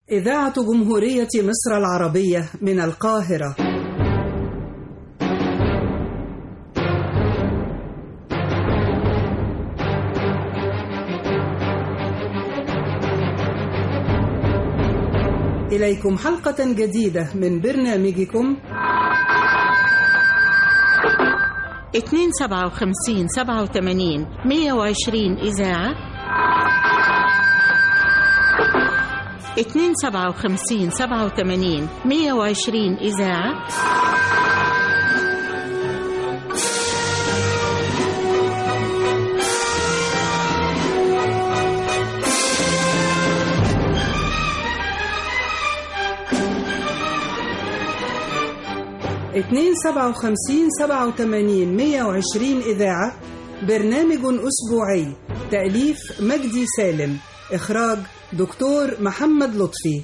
إذاعة جمهورية مصر العربية من القاهرة إليكم حلقة جديدة من برنامجكم اتنين سبعة وخمسين سبعة وثمانين مية وعشرين إذاعة اتنين سبعة وخمسين سبعة وثمانين مية وعشرين إذاعة اتنين سبعة وخمسين سبعة وثمانين مية وعشرين إذاعة برنامج أسبوعي تأليف مجدي سالم إخراج دكتور محمد لطفي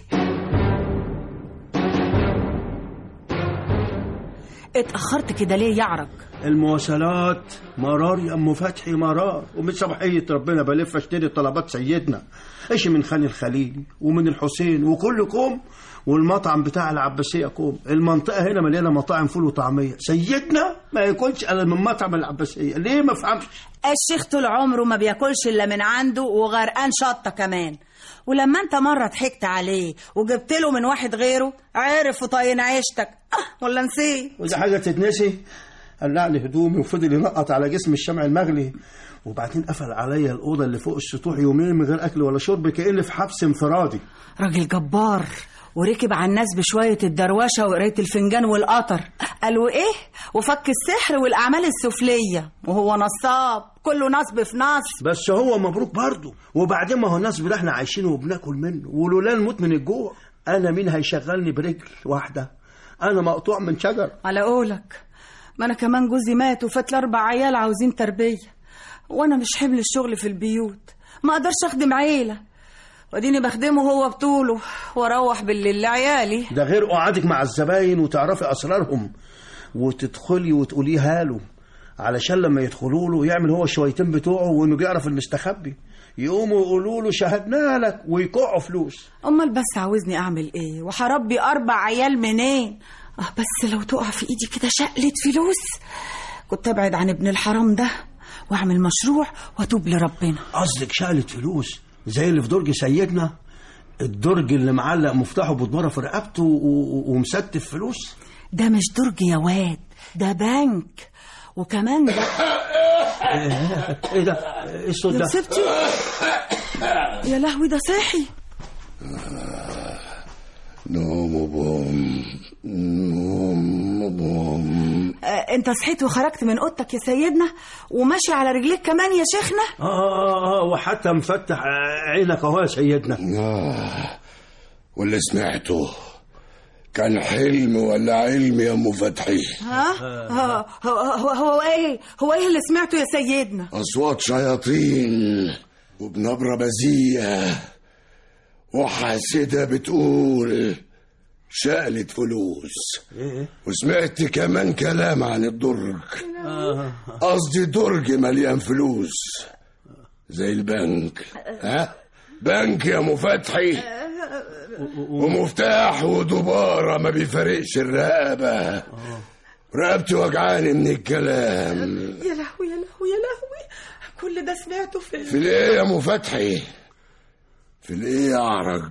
اتأخرت كده ليه يعرج المواصلات مرار يا ام فتحي مرار ومن صباحية ربنا بلف اشتري طلبات سيدنا ايش من خان الخليل ومن الحسين وكلكم والمطعم بتاع العباسية كوم المنطقة هنا مليانة مطاعم فول وطعمية سيدنا ما ياكلش الا من مطعم العباسية ليه ما فهمش الشيخ طول عمره ما بياكلش الا من عنده وغرقان شطه كمان ولما انت مره ضحكت عليه وجبت له من واحد غيره عرف وطين عيشتك اه ولا نسيه وإذا حاجة تتنسي قلع لي هدومي وفضل ينقط على جسم الشمع المغلي وبعدين قفل عليا الأوضة اللي فوق السطوح يومين من غير أكل ولا شرب كأني في حبس انفرادي راجل جبار وركب على الناس بشوية الدروشة وقراية الفنجان والقطر قالوا ايه وفك السحر والأعمال السفلية وهو نصاب كله نصب في نصب بس هو مبروك برضه وبعدين ما هو النصب ده احنا عايشينه وبناكل منه ولولا نموت من الجوع أنا مين هيشغلني برجل واحدة أنا مقطوع من شجر على قولك ما أنا كمان جوزي مات وفات لي أربع عيال عاوزين تربية وأنا مش حمل الشغل في البيوت ما أقدرش أخدم عيلة واديني بخدمه هو بطوله واروح بالليل لعيالي ده غير قعدك مع الزباين وتعرفي أسرارهم وتدخلي وتقوليها له علشان لما يدخلوا له يعمل هو الشويتين بتوعه وانه بيعرف المستخبي يقوموا يقولوا له شهدنا لك ويقعوا فلوس امال بس عاوزني اعمل ايه وهربي اربع عيال منين اه بس لو تقع في ايدي كده شقلة فلوس كنت ابعد عن ابن الحرام ده واعمل مشروع واتوب لربنا قصدك شقلة فلوس زي اللي في درج سيدنا الدرج اللي معلق مفتاحه بدمره في رقبته و- و- ومستف فلوس ده مش درج يا واد ده بنك وكمان ده ايه ده ايه الصوت يا ده ستي يا لهوي ده صحي نوم بوم نوم بوم آه انت صحيت وخرجت من اوضتك يا سيدنا وماشي على رجليك كمان يا شيخنا اه اه اه وحتى مفتح عينك اهو يا سيدنا آه واللي سمعته كان حلم ولا علم يا ام فتحي ها هو, هو, هو, هو ايه هو ايه اللي سمعته يا سيدنا اصوات شياطين وبنبره بذيئه وحاسده بتقول شقلة فلوس وسمعت كمان كلام عن الدرج قصدي درج مليان فلوس زي البنك ها بنك يا مفتحي ومفتاح ودبارة ما بيفارقش الرقبة رقبتي وجعاني من الكلام يا لهوي يا لهوي يا لهوي كل ده سمعته في في الايه يا مفتحي في الايه يا عرج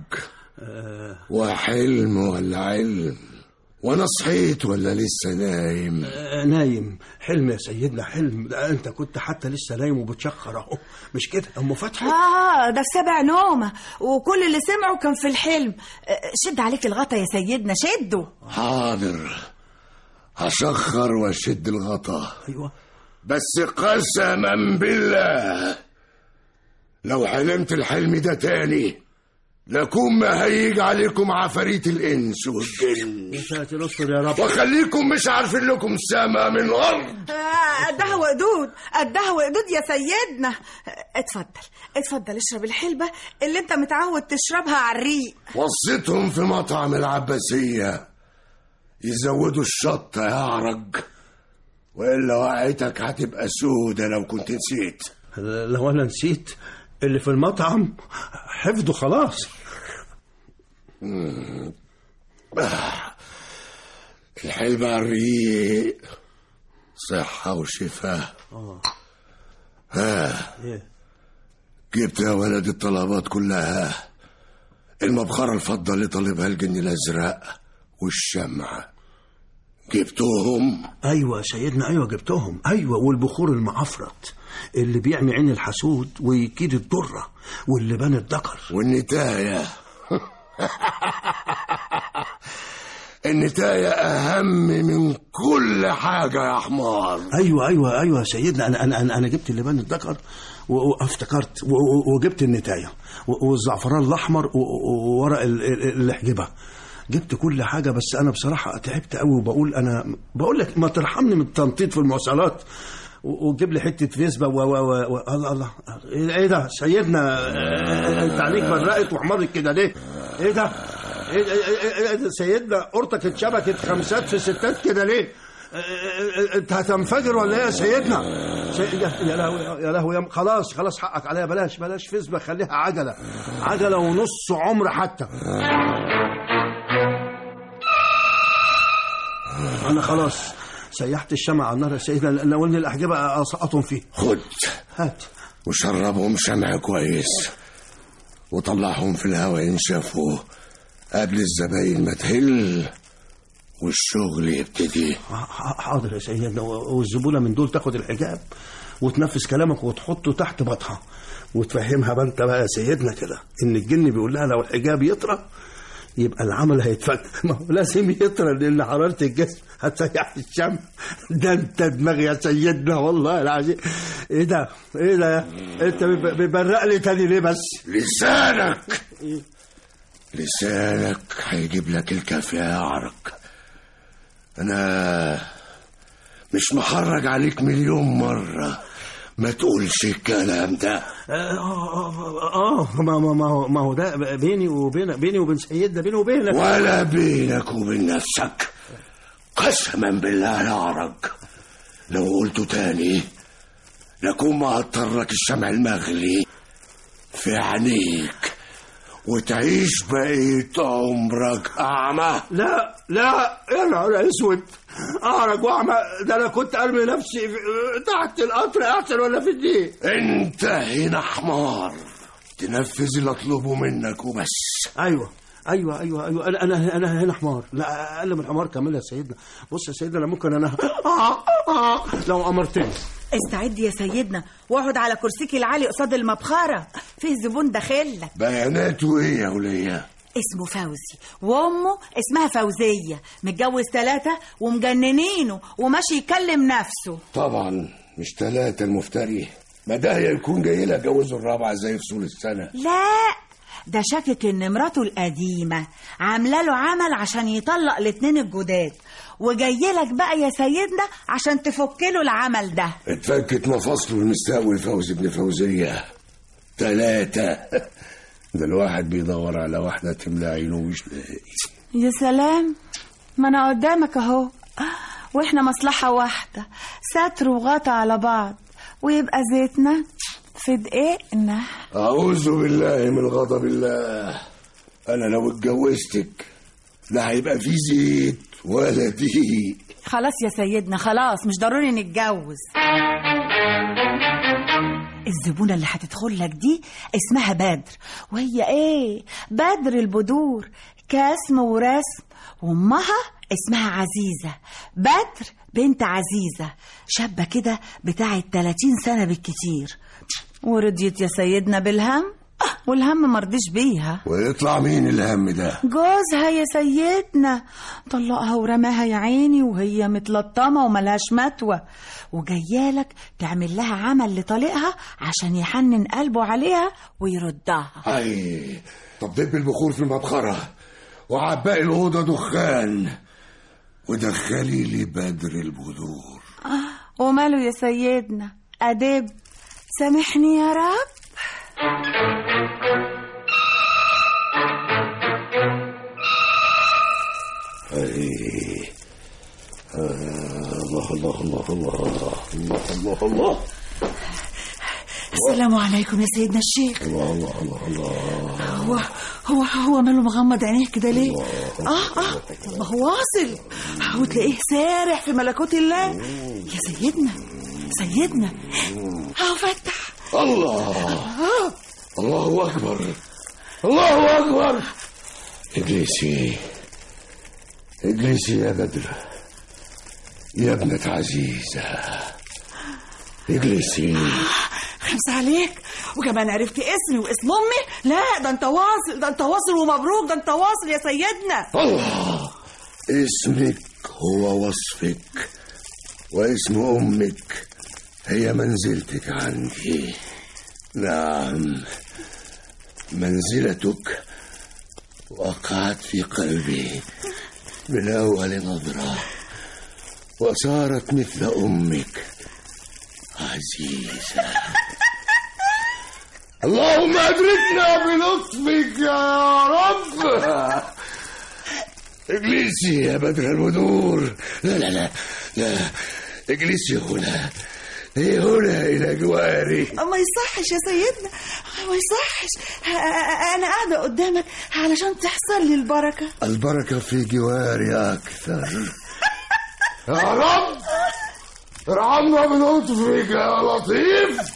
وحلم ولا علم وانا صحيت ولا لسه نايم آه، نايم حلم يا سيدنا حلم ده انت كنت حتى لسه نايم وبتشخر اهو مش كده ام فتحي اه ده سبع نومة وكل اللي سمعه كان في الحلم آه، شد عليك الغطا يا سيدنا شده حاضر هشخر واشد الغطا ايوه بس قسما بالله لو حلمت الحلم ده تاني لكون ما هيجي عليكم عفاريت الانس والجن يا ساتر استر يا رب واخليكم مش عارفين لكم سما من ارض آه، قدها وقدود قدها وقدود يا سيدنا آه، اتفضل اتفضل اشرب الحلبة اللي انت متعود تشربها على الريق وصيتهم في مطعم العباسية يزودوا الشطة يا عرج وإلا وقعتك هتبقى سودة لو كنت نسيت لو انا نسيت اللي في المطعم حفظه خلاص الحلم على الريق صحة وشفاء ها ايه جبت يا ولد الطلبات كلها المبخرة الفضة اللي طالبها الجن الأزرق والشمعة جبتهم ايوه يا سيدنا ايوه جبتهم ايوه والبخور المعفرط اللي بيعمي عين الحسود ويكيد الدره واللبان الذكر والنتاية النتاية أهم من كل حاجة يا حمار ايوه ايوه ايوه يا سيدنا انا انا انا, أنا جبت اللبان الذكر و- وافتكرت و- و- وجبت النتايه و- والزعفران الاحمر و- و- وورق ال- ال- الحجبه جبت كل حاجه بس انا بصراحه تعبت قوي وبقول انا بقول لك ما ترحمني من التنطيط في المواصلات و- وتجيب لي حته فيسبا و و و و الله الله ايه إيه ده سيدنا آه، انت عليك برقت وحمرت كده ليه؟ ايه ده؟ ايه إيه- إيه- إيه ده سيدنا قرطك اتشبكت خمسات في ستات كده ليه؟ انت هتنفجر ولا ايه يا سيدنا؟ سي- يا يا لهوي يا لهوي يا م- خلاص خلاص حقك عليها بلاش بلاش فيسبا خليها عجله عجله ونص عمر حتى انا خلاص سيحت الشمع على النار يا سيدنا لو ان الاحجبه اسقطهم فيه خد هات وشربهم شمع كويس وطلعهم في الهواء ينشفوا قبل الزباين ما تهل والشغل يبتدي ح- حاضر يا سيدنا و- والزبونه من دول تاخد الحجاب وتنفذ كلامك وتحطه تحت بطحها وتفهمها بقى انت بقى يا سيدنا كده ان الجن بيقول لها لو الحجاب يطرى يبقى العمل هيتفك ما هو لازم يطرى لان حراره الجسم هتسيح الشمع ده انت دماغ يا سيدنا والله العظيم ايه ده ايه ده انت بيب- بيبرق لي تاني ليه بس لسانك لسانك هيجيب لك الكافية يا عرق أنا مش محرج عليك مليون مرة ما تقولش الكلام ده اه اه آه، ما ما ما هو- ما هو ده بيني وبين بيني وبين سيدنا بيني وبينك ولا بينك وبين نفسك قسما بالله يا عرق لو قلته تاني لكون ما اضطرك الشمع المغلي في عينيك وتعيش بقية عمرك أعمى لا لا يا نهار اسود اعرج واعمى ده انا كنت ارمي نفسي في- تحت القطر احسن ولا في الدين أنت هنا حمار تنفذ اللي أطلبه منك وبس ايوه ايوه ايوه ايوه انا انا انا هنا حمار لا اقل من حمار كمان يا سيدنا بص يا سيدنا انا ممكن انا لو امرتني استعد يا سيدنا واقعد على كرسيك العالي قصاد المبخرة في زبون داخلك بياناته إيه يا ولية اسمه فوزي وامه اسمها فوزية متجوز ثلاثة ومجننينه وماشي يكلم نفسه طبعا مش ثلاثة المفتري ما ده يكون جاي لها جوزه الرابعة زي فصول السنة لا ده شاكك ان مراته القديمة عاملة له عمل عشان يطلق الاتنين الجداد وجاي لك بقى يا سيدنا عشان تفك له العمل ده اتفكت مفاصله المستوي فوزي ابن فوزية ثلاثة ده الواحد بيدور على واحدة تملى عينه ومش لاقي يا سلام ما انا قدامك اهو واحنا مصلحة واحدة ستر وغطا على بعض ويبقى زيتنا في دقيقنا أعوذ بالله من غضب الله أنا لو اتجوزتك لا هيبقى في زيت ولا دقيق خلاص يا سيدنا خلاص مش ضروري نتجوز الزبونة اللي هتدخل لك دي اسمها بدر وهي ايه بدر البدور كاسم ورسم وامها اسمها عزيزة بدر بنت عزيزة شابة كده بتاعت 30 سنة بالكتير ورضيت يا سيدنا بالهم آه، والهم مرضيش بيها ويطلع مين الهم ده جوزها يا سيدنا طلقها ورماها يا عيني وهي متلطمة وملهاش متوى وجايالك تعمل لها عمل لطليقها عشان يحنن قلبه عليها ويردها أي طب دب البخور في المبخرة وعباقي الأوضة دخان ودخلي لي بدر البذور وماله يا سيدنا أدب سامحني يا رب أي آه، الله الله الله الله الله الله الله السلام عليكم يا سيدنا الشيخ الله الله الله الله هو هو هو ماله مغمض عينيه كده ليه اه اه ما هو واصل وتلاقيه سارح في ملكوت الله يا سيدنا سيدنا اهو فتح الله الله أكبر الله أكبر اجلسي اجلسي يا بدر يا ابنة عزيزة اجلسي خمس عليك وكمان عرفت اسمي واسم امي لا ده انت واصل ده انت واصل ومبروك ده انت واصل يا سيدنا الله اسمك هو وصفك واسم أمك هي منزلتك عندي نعم منزلتك وقعت في قلبي من أول نظرة وصارت مثل أمك عزيزة اللهم أدركنا بلطفك يا رب اجلسي يا بدر البدور لا لا لا لا اجلسي هنا هي هنا إلى جواري ما يصحش يا سيدنا ما يصحش انا قاعده قدامك علشان تحصل لي البركه البركة في جواري أكثر يا رب ارحمنا بلطفك يا لطيف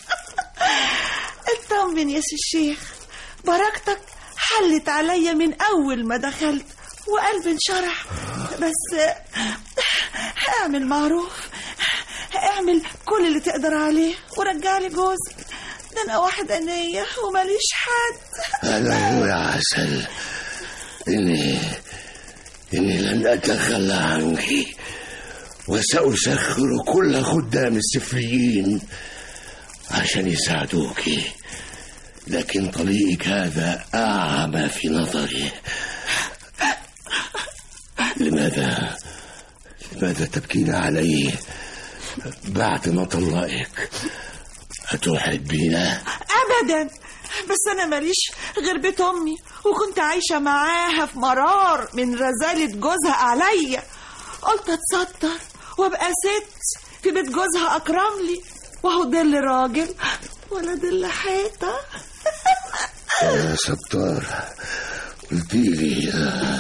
اطمن يا سي الشيخ بركتك حلت عليا من اول ما دخلت وقلبي انشرح بس اعمل معروف اعمل كل اللي تقدر عليه ورجع لي جوزي ده انا واحده نيه وماليش حد هذا هو يا عسل إني إني لن أتخلى عنك وسأسخر كل خدام السفليين عشان يساعدوك لكن طريقك هذا أعمى في نظري لماذا لماذا تبكين عليه بعد ما طلقك أتحبينه ابدا بس انا ماليش غير بيت امي وكنت عايشه معاها في مرار من رزاله جوزها عليا قلت اتستر وابقى ست في بيت جوزها اكرم لي وهو ضل راجل ولا ضل حيطه يا ستار قلتيلي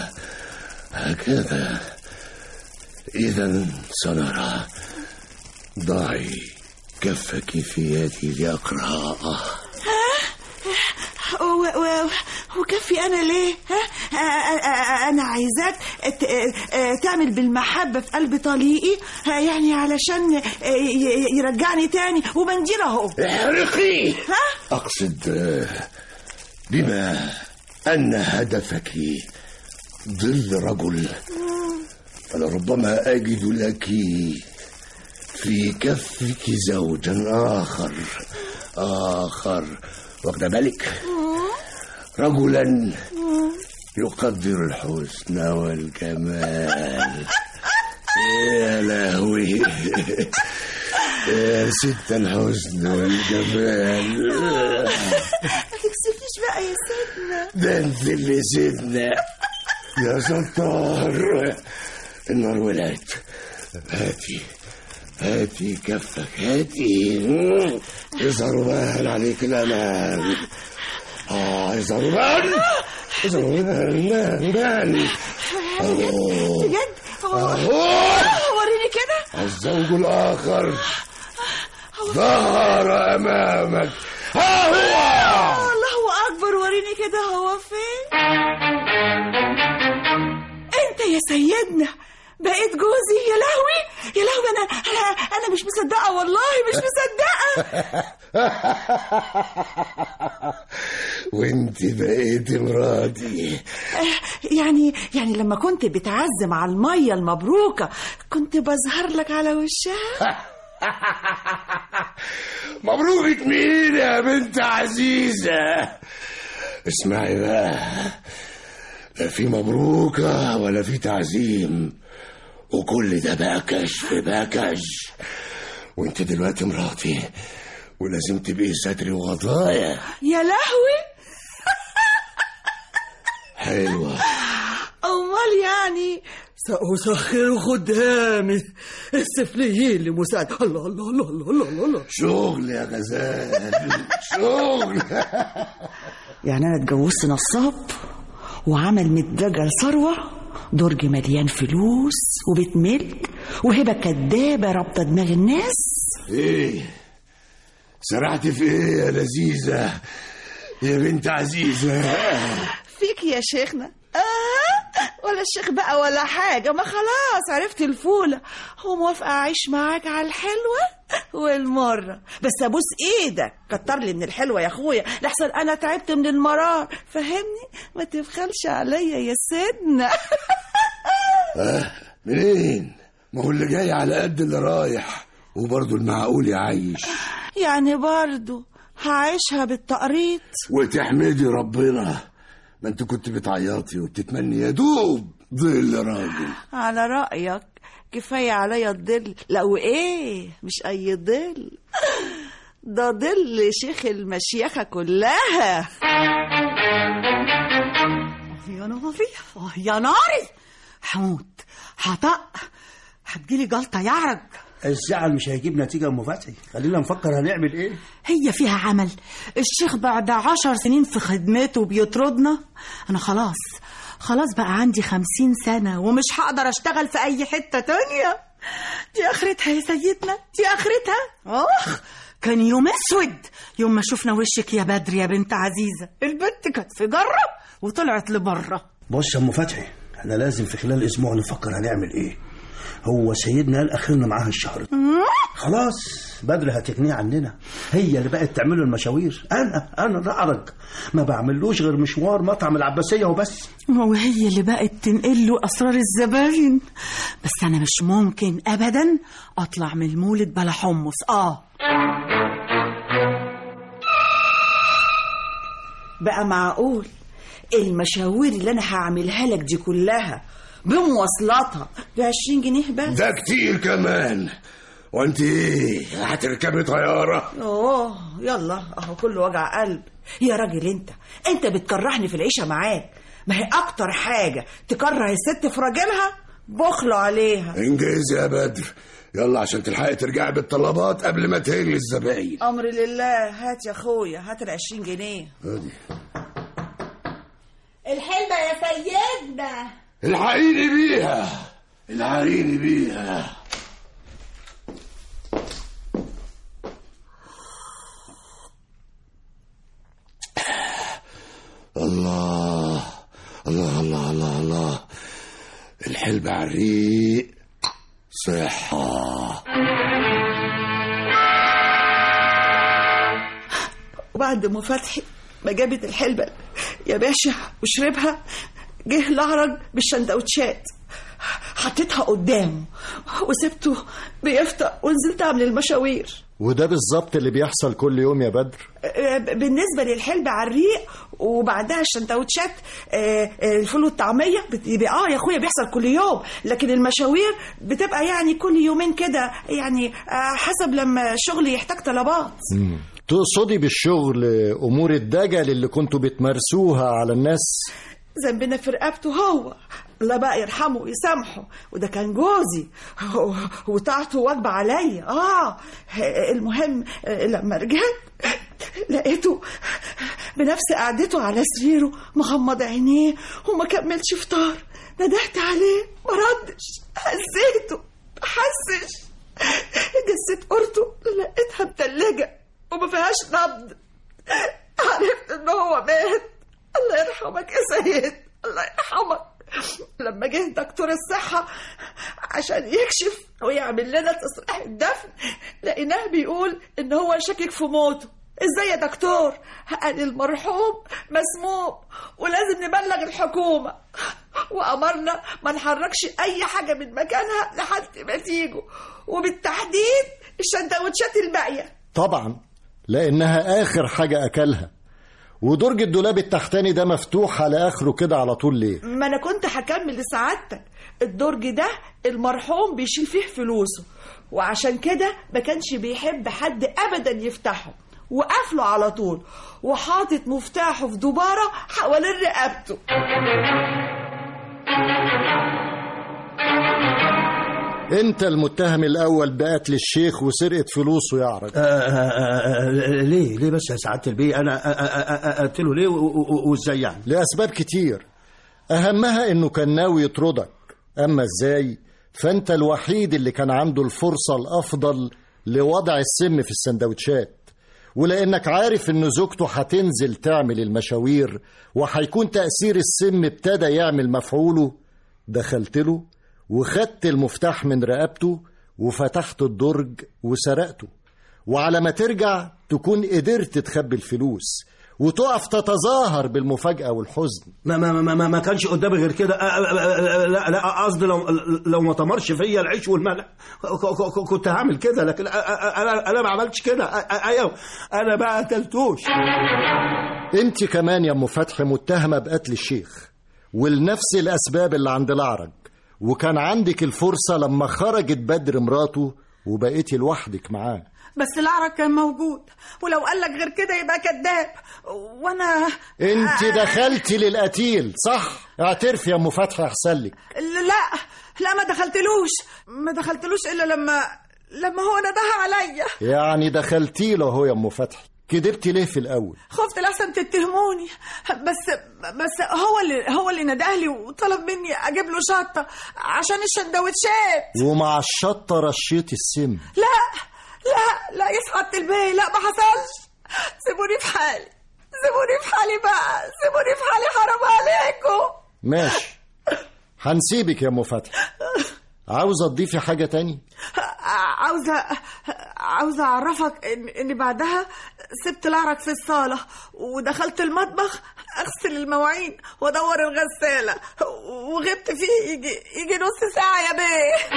هكذا إذا سنرى ضعي كفك في يدي لأقرأه و- و- وكفي انا ليه ها آ- آ- آ- انا عايزاك ت- آ- تعمل بالمحبه في قلب طليقي ها، يعني علشان ي- ي- يرجعني تاني ومنديل اهو احرقي ها أقصد آه، بما أن هدفك ظل رجل فلربما أجد لك في كفك زوجا آخر آخر واخد بالك رجلا يقدر الحسن والجمال يا لهوي يا ست الحسن والجمال ما تكسفنيش بقى يا سيدنا ده انت اللي سيدنا يا ستار النار ولعت هاتي هاتي كفك هاتي يظهر بان عليك الامان اه يظهر بان يظهر بان بان بان أوه. بجد هو أوه. وريني كده الزوج الآخر ظهر أمامك ها هو الله اكبر وريني كده هو فين انت يا سيدنا بقيت جوزي يا لهوي يا لهوي انا انا انا مش مصدقه والله مش مصدقه وانت بقيت مراتي آه، يعني يعني لما كنت بتعزم على الميه المبروكه كنت بظهر لك على وشها مبروكة مين يا بنت عزيزة اسمعي بقى لا في مبروكة ولا في تعزيم وكل ده بقى كشف بقى كشف وانت دلوقتي مراتي ولازم تبقي ستري وغطايا يا لهوي حلوة امال يعني سأسخر خدامي السفليين لمساعدة الله الله الله الله الله الله, الله. شغل يا غزال شغل يعني انا اتجوزت نصاب وعمل مدرجة ثروة درج مليان فلوس وبيت ملك وهبة كدابة رابطة دماغ الناس ايه سرحت في ايه يا لذيذة يا بنت عزيزة فيك يا شيخنا آه ولا الشيخ بقى ولا حاجة ما خلاص عرفت الفولة وموافقة أعيش معاك على الحلوة والمرة بس أبوس إيدك كتر لي من الحلوة يا أخويا لحسن أنا تعبت من المرار فهمني ما تبخلش عليا يا سيدنا منين ما هو اللي جاي على قد اللي رايح وبرضه المعقول يعيش يعني برضو هعيشها بالتقريط وتحمدي ربنا ما انت كنت بتعيطي وبتتمني يا دوب ظل راجل على رأيك كفاية عليا الظل لا وإيه مش أي ظل ده ظل شيخ المشيخة كلها يا ناري آه يا ناري هموت هطق هتجيلي جلطة يعرج الزعل مش هيجيب نتيجة يا أم فتحي خلينا نفكر هنعمل إيه هي فيها عمل الشيخ بعد عشر سنين في خدمته بيطردنا أنا خلاص خلاص بقى عندي خمسين سنة ومش هقدر أشتغل في أي حتة تانية دي آخرتها يا سيدنا دي آخرتها آخ كان يوم أسود يوم ما شفنا وشك يا بدر يا بنت عزيزة البنت كانت في جرة وطلعت لبره بص يا أم فتحي احنا لازم في خلال أسبوع نفكر هنعمل إيه هو سيدنا قال آخرنا معاها الشهر ده. خلاص بدر هتغنيه عننا هي اللي بقت تعمله المشاوير أنا أنا الأعرج ما بعملوش غير مشوار مطعم العباسية وبس وهي اللي بقت تنقل له أسرار الزباين بس أنا مش ممكن أبدا أطلع من المولد بلا حمص آه بقى معقول المشاوير اللي أنا هعملها لك دي كلها بمواصلاتها ب 20 جنيه بس ده كتير كمان وانت ايه هتركبي طيارة اوه يلا اهو كله وجع قلب يا راجل انت انت بتكرهني في العيشه معاك ما هي اكتر حاجه تكره الست في راجلها بخلوا عليها انجز يا بدر يلا عشان تلحقي ترجعي بالطلبات قبل ما تهلي الزباين امر لله هات يا اخويا هات ال 20 جنيه ادي الحلبة يا سيدنا الحقيني بيها الحقيني بيها الله الله الله الله الله الحلب عريق صحة وبعد ما فتحي ما جابت الحلبة يا باشا وشربها جه الأعرج بالشندوتشات حطيتها قدامه وسبته بيفطر ونزلت اعمل المشاوير وده بالظبط اللي بيحصل كل يوم يا بدر آه، بالنسبة للحلب على الريق وبعدها الشندوتشات آه، آه، الفول والطعمية بتبقى اه يا اخويا بيحصل كل يوم لكن المشاوير بتبقى يعني كل يومين كده يعني آه، حسب لما الشغل يحتاج طلبات تقصدي بالشغل امور الدجل اللي كنتوا بتمارسوها على الناس ذنبنا في رقبته هو الله بقى يرحمه ويسامحه وده كان جوزي و- وطاعته واجبة عليا اه المهم آه، لما رجعت لقيته بنفس قعدته على سريره مغمض عينيه وما كملش فطار ندهت عليه ما ردش هزيته ما حسش جسيت قرته لقيتها متلجة وما فيهاش نبض عرفت ان هو مات الله يرحمك يا سيد الله يرحمك لما جه دكتور الصحة عشان يكشف ويعمل لنا تصريح الدفن لقيناه بيقول ان هو شاكك في موته ازاي يا دكتور قال المرحوم مسموم ولازم نبلغ الحكومة وأمرنا ما نحركش أي حاجة من مكانها لحد ما تيجوا وبالتحديد الشندوتشات الباقية طبعا لانها اخر حاجه اكلها ودرج الدولاب التحتاني ده مفتوح على اخره كده على طول ليه ما انا كنت هكمل لسعادتك الدرج ده المرحوم بيشيل فيه فلوسه وعشان كده ما كانش بيحب حد ابدا يفتحه وقفله على طول وحاطط مفتاحه في دبارة حوالين رقبته انت المتهم الاول بقتل الشيخ وسرقه فلوسه يا عرج آه، آه، آه، ليه ليه بس يا سعاده البيه انا آه، آه، آه، آه، قلت له ليه و- و- و- وازاي يعني لاسباب كتير أهمها إنه كان ناوي يطردك أما إزاي فأنت الوحيد اللي كان عنده الفرصة الأفضل لوضع السم في السندوتشات ولأنك عارف إن زوجته هتنزل تعمل المشاوير وهيكون تأثير السم ابتدى يعمل مفعوله دخلت له وخدت المفتاح من رقبته وفتحت الدرج وسرقته وعلى ما ترجع تكون قدرت تخبي الفلوس وتقف تتظاهر بالمفاجأة والحزن ما ما ما ما, ما كانش قدامي غير كده أ- أ- أ- لا لا قصدي لو لو ما تمرش فيا العيش والملح ك- ك- ك- كنت هعمل كده لكن أ- أ- انا انا ما عملتش كده أ- أ- ايوه انا ما قتلتوش انت كمان يا ام فتحي متهمة بقتل الشيخ ولنفس الأسباب اللي عند الأعرج وكان عندك الفرصة لما خرجت بدر مراته وبقيتي لوحدك معاه بس الأعرج كان موجود ولو قال لك غير كده يبقى كذاب وانا انت دخلتي للقتيل صح اعترفي يا ام فتحي احسن لك لا لا ما دخلتلوش ما دخلتلوش الا لما لما هو ندها عليا يعني دخلتي له هو يا ام فتحي كدبتي ليه في الاول خفت لحسن تتهموني بس بس هو اللي هو اللي ندهلي وطلب مني اجيب له شطه عشان الشندوتشات ومع الشطه رشيتي السم لا لا لا يسعد البي لا ما حصلش سيبوني في حالي سيبوني في حالي بقى سيبوني في حالي حرام عليكم ماشي هنسيبك يا ام فتحي عاوزه تضيفي حاجه تاني عاوزة عاوزة أعرفك إن إن بعدها سبت العرق في الصالة ودخلت المطبخ أغسل المواعين وأدور الغسالة وغبت فيه يجي يجي نص ساعة يا بيه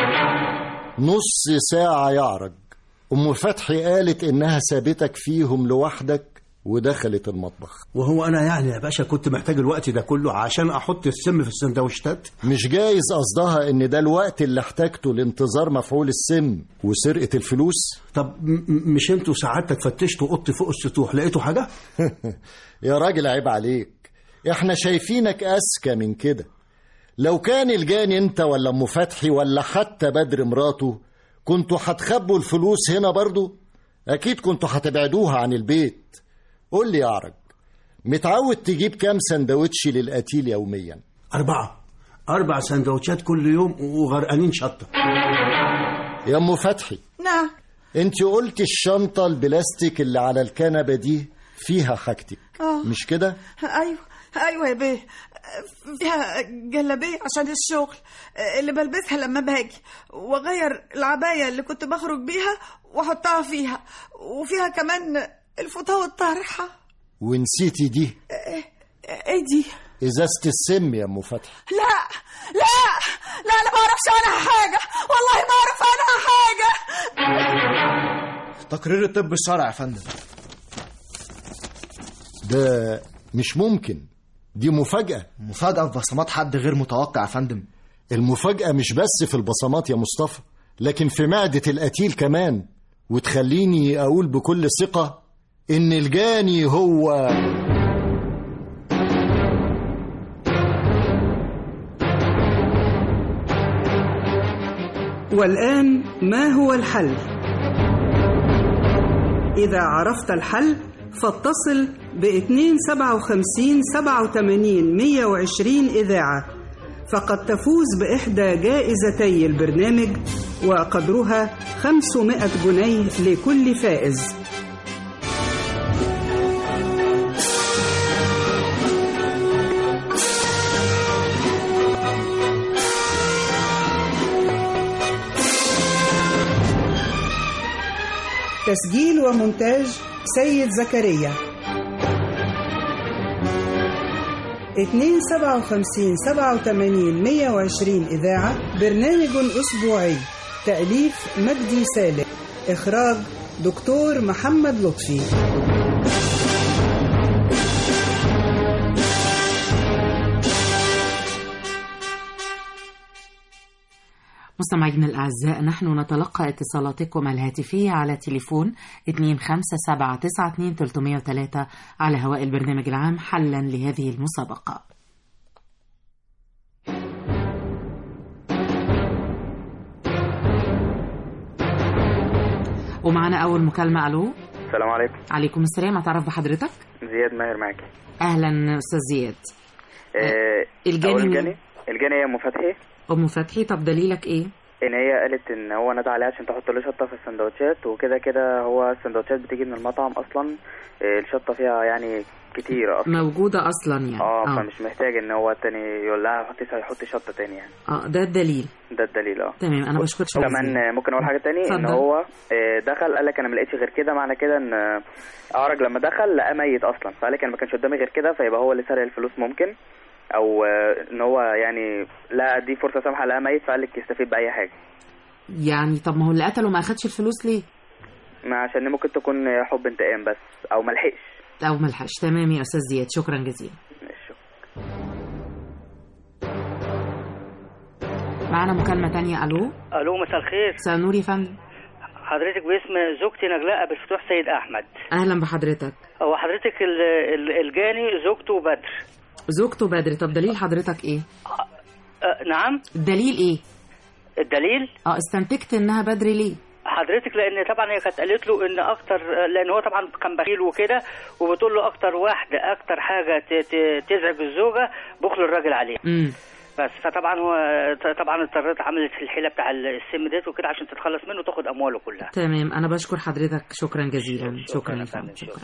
نص ساعه يعرج ام فتحي قالت انها سابتك فيهم لوحدك ودخلت المطبخ وهو انا يعني يا باشا كنت محتاج الوقت ده كله عشان احط السم في السندوتشات مش جايز قصدها ان ده الوقت اللي احتاجته لانتظار مفعول السم وسرقه الفلوس طب م- م- مش انتوا ساعتك فتشتوا اوضتي فوق السطوح لقيتوا حاجه يا راجل عيب عليك احنا شايفينك اذكى من كده لو كان الجاني انت ولا ام فتحي ولا حتى بدر مراته كنتوا هتخبوا الفلوس هنا برضو اكيد كنتوا هتبعدوها عن البيت قول لي يا عرج متعود تجيب كام سندوتش للقتيل يوميا اربعه اربع سندوتشات كل يوم وغرقانين شطه يا ام فتحي نعم انت قلت الشنطه البلاستيك اللي على الكنبه دي فيها حاجتك آه. مش كده أيوة أيوة يا بيه فيها جلابية عشان الشغل اللي بلبسها لما باجي وأغير العباية اللي كنت بخرج بيها وأحطها فيها وفيها كمان الفوطة والطرحة ونسيتي دي إيه دي؟ ازازه السم يا ام فتحي لا لا لا أنا ما أعرفش عنها حاجة والله ما أعرف عنها حاجة تقرير الطب الشرعي يا فندم ده مش ممكن دي مفاجأة مفاجأة في بصمات حد غير متوقع يا فندم المفاجأة مش بس في البصمات يا مصطفى لكن في معدة القتيل كمان وتخليني أقول بكل ثقة إن الجاني هو والآن ما هو الحل؟ إذا عرفت الحل فاتصل ب 257 87 120 إذاعة فقد تفوز بإحدى جائزتي البرنامج وقدرها 500 جنيه لكل فائز تسجيل ومونتاج سيد زكريا 257 87 120 إذاعة برنامج أسبوعي تأليف مجدي سالم إخراج دكتور محمد لطفي مستمعينا الأعزاء نحن نتلقى اتصالاتكم الهاتفية على تليفون 2579203 على هواء البرنامج العام حلا لهذه المسابقة ومعنا أول مكالمة ألو السلام عليكم عليكم السلام أتعرف بحضرتك زياد ماهر معاكي أهلا أستاذ زياد آه، الجاني أو مين؟ الجاني الجاني هي ام فتحي ام فتحي طب دليلك ايه ان هي قالت ان هو نادى عليها عشان تحط له شطه في السندوتشات وكده كده هو السندوتشات بتيجي من المطعم اصلا آه، الشطه فيها يعني كتير اصلا موجوده اصلا يعني اه اه, فمش محتاج ان هو تاني يقول لها حطي حطي شطه تاني يعني آه ده الدليل ده الدليل اه تمام انا بشكرك شكرا كمان جزيلا. آه، ممكن اقول حاجه تاني ان اتفضل. هو آه، دخل قال لك انا ما لقيتش غير كده معنى كده ان آه، اعرج لما دخل لقاه ميت اصلا فقال لك انا ما كانش قدامي غير كده فيبقى هو اللي سرق الفلوس ممكن او آه، ان هو يعني لا دي فرصه سامحه لقاه ميت فقال لك يستفيد باي حاجه يعني طب ما هو اللي قتله ما اخدش الفلوس ليه ما عشان ممكن تكون آه، حب انتقام بس او ملحقش او ملحقش تمام يا استاذ زياد شكرا جزيلا معانا مكالمه تانية الو الو مساء الخير مساء النور يا فندم حضرتك باسم زوجتي نجلاء ابو الفتوح سيد احمد اهلا بحضرتك هو حضرتك ال- ال- الجاني زوجته بدر زوجته بدر طب دليل حضرتك ايه أه نعم الدليل ايه الدليل اه استنتجت انها بدر ليه حضرتك لان طبعا هي كانت قالت له ان اكتر لان هو طبعا كان بخيل وكده وبتقول له اكتر واحده اكتر حاجه ت- ت- تزعج الزوجه بخل الراجل عليها امم بس فطبعا هو طبعا اضطرت عملت الحيله بتاع السم ديت وكده عشان تتخلص منه وتاخد امواله كلها تمام انا بشكر حضرتك شكرا جزيلا شكرا يا فندم شكرا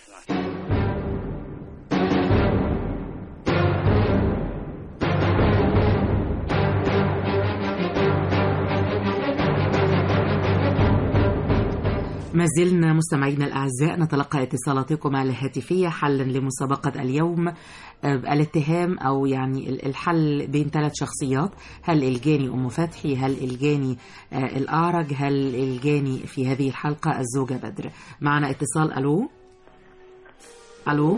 ما زلنا مستمعينا الأعزاء نتلقى اتصالاتكم الهاتفية حلا لمسابقة اليوم آه، الاتهام أو يعني ال- الحل بين ثلاث شخصيات هل الجاني أم فتحي هل الجاني آه، الأعرج هل الجاني في هذه الحلقة الزوجة بدر معنا اتصال ألو ألو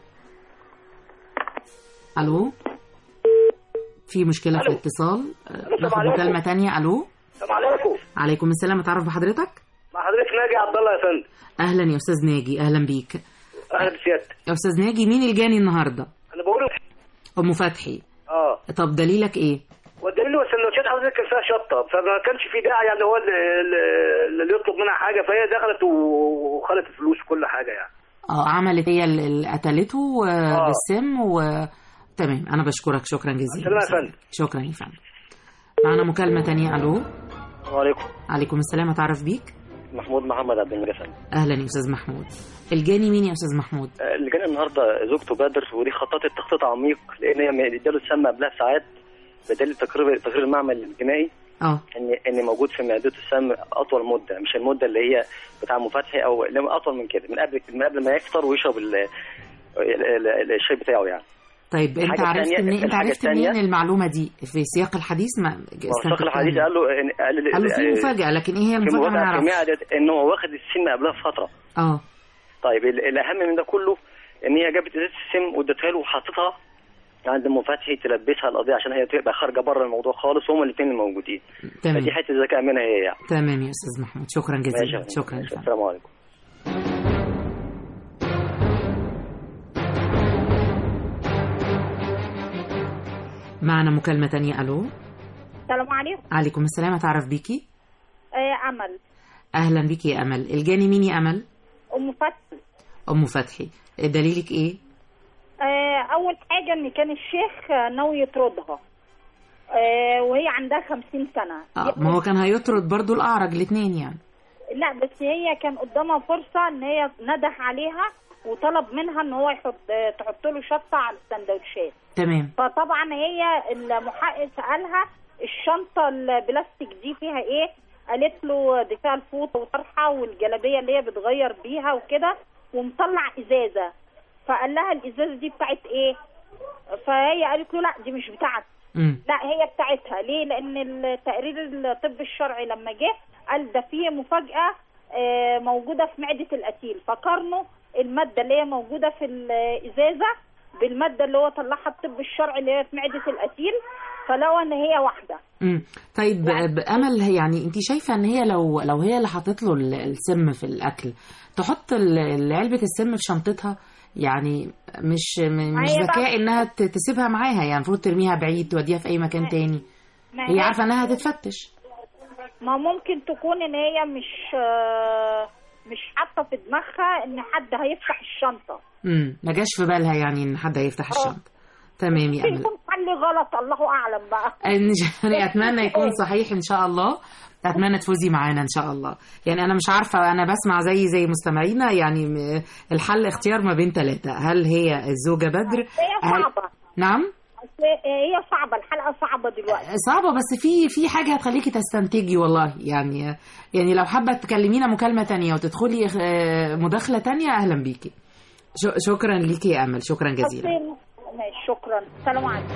ألو في مشكلة في الاتصال آه، ناخد عليكم. مكالمة تانية ألو السلام عليكم عليكم السلام أتعرف بحضرتك مع حضرتك ناجي عبد الله يا فندم اهلا يا استاذ ناجي اهلا بيك اهلا بسيادتك يا استاذ ناجي مين الجاني النهارده انا بقول ام فتحي اه طب دليلك ايه والدليل هو السندوتشات حضرتك كان فيها شطه فما كانش في داعي يعني هو اللي, اللي- اللي يطلب منها حاجه فهي دخلت وخدت الفلوس وكل حاجه يعني اه عملت هي اللي اللي قتلته آه، آه. بالسم و تمام انا بشكرك شكرا جزيلا سلام يا فندم شكرا يا فندم معنا مكالمة تانية الو السلام عليكم عليكم السلام اتعرف بيك محمود محمد عبد المجيد اهلا يا استاذ محمود الجاني مين يا استاذ محمود اللي كان النهارده زوجته بدر ودي خططت تخطيط عميق لان هي اداله السم قبلها بساعات بدليل تقرير تقرير المعمل الجنائي اه ان ان موجود في معدته السم اطول مده مش المده اللي هي بتاع ام فتحي او لا، اطول من كده من قبل من قبل ما يفطر ويشرب ال- ال- ال- الشاي بتاعه يعني طيب انت الحاجة عرفت التانية- منين انت الحاجة عرفت التانية- منين المعلومة دي في سياق الحديث ما وثائق الحديث قال له إن- قال قال له في مفاجأة لكن ايه هي في المفاجأة ما مفاجأة نعرفش سمعها ديت ان هو واخد السم قبلها بفتره اه طيب ال- الاهم من ده كله ان هي جابت ازازه السم وادتها له وحطتها عند ام فتحي تلبسها القضيه عشان هي تبقى خارجه بره الموضوع خالص وهما الاثنين الموجودين تمام. فدي حته ذكاء منها هي يعني تمام يا استاذ محمود شكرا ماشي جزيلا يا فندم. شكرا يا ماشي. فندم. السلام عليكم معنا مكالمة تانية ألو السلام عليكم عليكم السلام أتعرف بيكي آه امل أهلا بيكي يا أمل الجاني مين يا أمل ام فتحي أم فتحي دليلك إيه آه اول حاجه ان كان الشيخ آه، ناوي يطردها آه وهي عندها خمسين سنه آه ما هو كان هيطرد برضو الأعرج الاتنين يعني لا بس هي كان قدامها فرصه ان هي نده عليها وطلب منها ان هو يحط آه، تحط له شطه على السندوتشات تمام فطبعا هي المحقق سالها الشنطه البلاستيك دي فيها ايه قالت له دي فيها الفوطه وطرحه والجلابيه اللي هي بتغير بيها وكده ومطلع ازازه فقال لها الازازه دي بتاعت ايه فهي قالت له لا دي مش بتاعتي مم. لا هي بتاعتها ليه لان التقرير الطب الشرعي لما جه قال ده فيه مفاجاه آه، موجوده في معده القتيل فقارنوا الماده اللي هي موجوده في الازازه بالماده اللي هو طلعها الطب الشرعي اللي هي في معده القتيل فلقوا ان هي واحده مم. طيب بأمل يعني انت شايفة ان هي لو لو هي اللي حطت له ال- السم في الأكل تحط ال- علبة السم في شنطتها يعني مش م- مش هي بقى- ذكاء انها ت- تسيبها معاها يعني المفروض ترميها بعيد توديها في اي مكان تاني ما هي عارفة انها هتتفتش ما ممكن تكون ان هي مش آه، مش حاطه في دماغها ان حد هيفتح الشنطه امم ما جاش في بالها يعني ان حد هيفتح الشنطة تمام يا امل يكون حل غلط الله اعلم بقى إن- يعني اتمنى يكون صحيح ان شاء الله اتمنى تفوزي معانا ان شاء الله يعني انا مش عارفه انا بسمع زي زي مستمعينا يعني م- الحل اختيار ما بين ثلاثه هل هي الزوجه بدر هي هل... صعبه نعم أصل هي صعبه الحلقه صعبه دلوقتي صعبة بس في في حاجة هتخليكي تستنتجي والله يعني يعني لو حابة تكلمينا مكالمة تانية وتدخلي آه، مداخلة تانية أهلا بيكي ش- شكرا ليكي يا أمل شكرا جزيلا ماشي شكرا سلام عليكم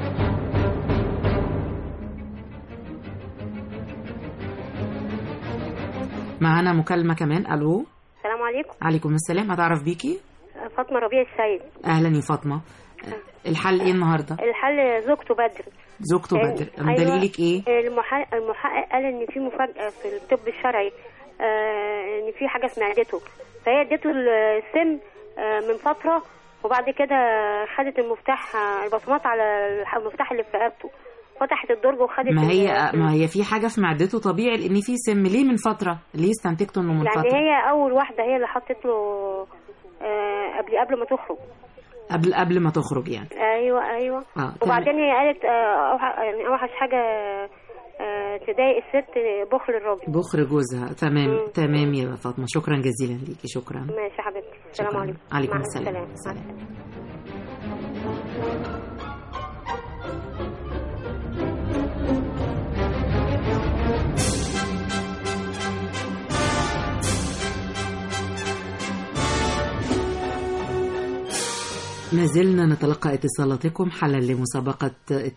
معانا مكالمة كمان ألو السلام عليكم عليكم السلام هتعرف بيكي فاطمة ربيع السيد أهلا يا فاطمة الحل إيه النهاردة الحل زوجته بدر زوجته يعني- بدر أيوة، دليلك إيه المحقق, المحقق قال ان في مفاجأة في الطب الشرعي آه ان في حاجة في معدته فهي اديته السم آه من فترة وبعد كده خدت المفتاح آه، البصمات على الح- المفتاح اللي في رقبته فتحت الدرج وخدت ما هي ال- ما هي في حاجة في معدته طبيعي لأن في سم ليه من فترة ليه استنتجته إنه من يعني فترة هي اول واحدة هي اللي حطت له آه قبل قبل ما تخرج قبل قبل ما تخرج يعني ايوه ايوه اه وبعدين هي قالت آه، أوح- يعني اوحش حاجه آه، تضايق الست بخل الراجل بخر جوزها تمام مم. تمام يا فاطمة شكرا جزيلا ليكي شكرا ماشي يا حبيبتي السلام عليكم عليكم مع السلام. مع السلامه ما زلنا نتلقى اتصالاتكم حلا لمسابقة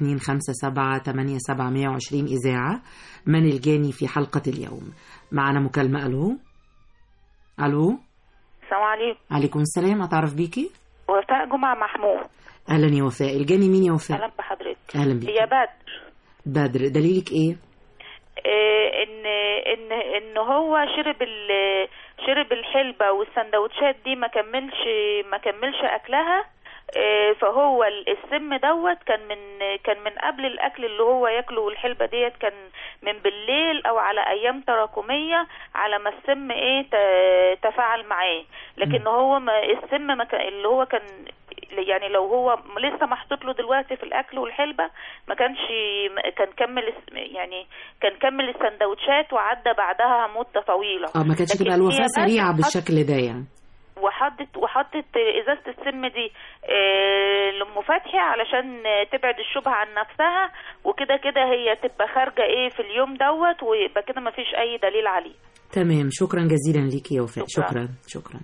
257 إذاعة من الجاني في حلقة اليوم معنا مكالمة ألو ألو السلام عليكم عليكم السلام أتعرف بيكي وفاء جمعة محمود أهلا يا وفاء الجاني مين يا وفاء اهلا بحضرتك أهلا بيك يا بدر بدر دليلك إيه إيه ان ان ان هو شرب ال شرب الحلبة والسندوتشات دي ما كملش ما كملش اكلها إيه فهو ال- السم دوت كان من كان من قبل الاكل اللي هو ياكله والحلبة ديت كان من بالليل او على ايام تراكمية على ما السم ايه ت- تفاعل معاه لكن هو ما السم ما كان اللي هو كان يعني لو هو لسه محطوط له دلوقتي في الاكل والحلبة ما كانش كان كمل الس- يعني كان كمل السندوتشات وعدى بعدها مدة طويلة اه ما كانتش لكن تبقى هي الوفاة بس سريعة حط- بالشكل ده يعني وحطت وحطت ازازه السم دي آه، لام فتحي علشان تبعد الشبهه عن نفسها وكده كده هي تبقى خارجه ايه في اليوم دوت ويبقى كده ما فيش اي دليل عليه تمام شكرا جزيلا ليكي يا وفاء شكرا. شكرا شكرا